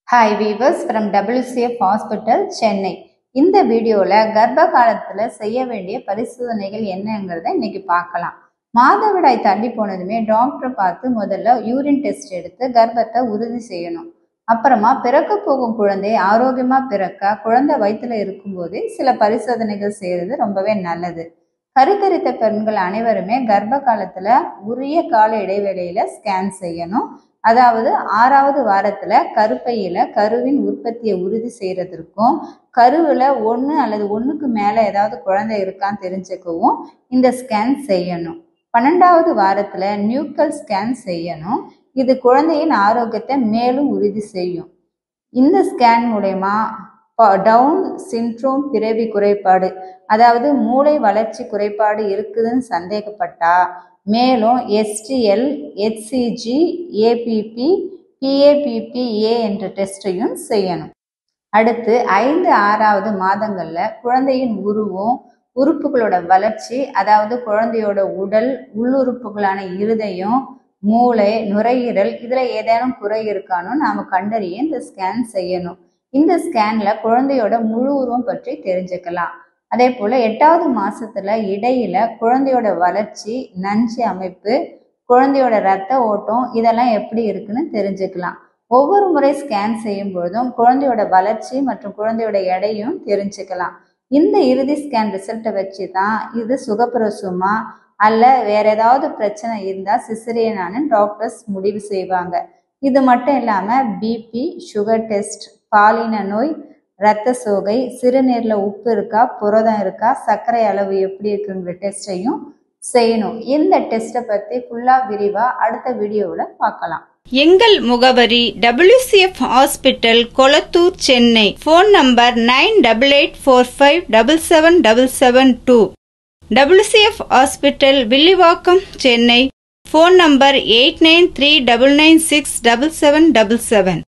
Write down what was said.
hi viewers from WCF hospital Chennai இந்த வீடியோவில் கர்ப்ப காலத்தில் செய்ய வேண்டிய பரிசோதனைகள் என்னங்கிறத இன்னைக்கு பார்க்கலாம் மாதவிடாய் தள்ளி போனதுமே டாக்டரை பார்த்து முதல்ல யூரின் டெஸ்ட் எடுத்து கர்ப்பத்தை உறுதி செய்யணும் அப்புறமா பிறக்க போகும் குழந்தை ஆரோக்கியமாக பிறக்க குழந்தை வயிற்றுல இருக்கும்போதே சில பரிசோதனைகள் செய்கிறது ரொம்பவே நல்லது கருத்தரித்த பெண்கள் அனைவருமே கர்ப்ப காலத்தில் உரிய கால இடைவேளையில் ஸ்கேன் செய்யணும் அதாவது ஆறாவது வாரத்தில் கருப்பையில் கருவின் உற்பத்தியை உறுதி செய்கிறதுக்கும் கருவில் ஒன்று அல்லது ஒன்றுக்கு மேலே ஏதாவது குழந்தை இருக்கான்னு தெரிஞ்சுக்கவும் இந்த ஸ்கேன் செய்யணும் பன்னெண்டாவது வாரத்தில் நியூக்கல் ஸ்கேன் செய்யணும் இது குழந்தையின் ஆரோக்கியத்தை மேலும் உறுதி செய்யும் இந்த ஸ்கேன் மூலயமா டவுன் சின்ட்ரோம் பிறவி குறைபாடு அதாவது மூளை வளர்ச்சி குறைபாடு இருக்குதுன்னு சந்தேகப்பட்டா மேலும் STL HCG APP PAPP A என்ற டெஸ்ட்டையும் செய்யணும் அடுத்து ஐந்து ஆறாவது மாதங்களில் குழந்தையின் உருவம் உறுப்புகளோட வளர்ச்சி அதாவது குழந்தையோட உடல் உள்ளுறுப்புகளான இருதயம் மூளை நுரையீரல் இதில் ஏதேனும் குறை இருக்கானோ நாம் கண்டறிய இந்த ஸ்கேன் செய்யணும் இந்த ஸ்கேன்ல குழந்தையோட முழு உருவம் பற்றி தெரிஞ்சுக்கலாம் அதே போல எட்டாவது மாசத்துல இடையில குழந்தையோட வளர்ச்சி நஞ்சு அமைப்பு குழந்தையோட ரத்த ஓட்டம் இதெல்லாம் எப்படி இருக்குன்னு தெரிஞ்சுக்கலாம் ஒவ்வொரு முறை ஸ்கேன் செய்யும் பொழுதும் குழந்தையோட வளர்ச்சி மற்றும் குழந்தையோட எடையும் தெரிஞ்சுக்கலாம் இந்த இறுதி ஸ்கேன் ரிசல்ட்டை வச்சு தான் இது சுகப்பிரசுமா அல்ல வேற ஏதாவது பிரச்சனை இருந்தால் சிசரியனானு டாக்டர்ஸ் முடிவு செய்வாங்க இது மட்டும் இல்லாமல் பிபி சுகர் டெஸ்ட் பாலின நோய் இரத்த சோகை சிறுநீரில் உப்பு இருக்கா புரதம் இருக்கா சர்க்கரை அளவு எப்படி இருக்குங்கிற டெஸ்ட்டையும் செய்யணும் இந்த டெஸ்ட்டை பற்றி ஃபுல்லாக விரிவாக அடுத்த வீடியோவில் பார்க்கலாம் எங்கள் முகவரி WCF hospital Kolathur Chennai phone number nine double eight four five double seven double seven two WCF hospital Villivakkam Chennai phone number eight nine three double nine six double seven double seven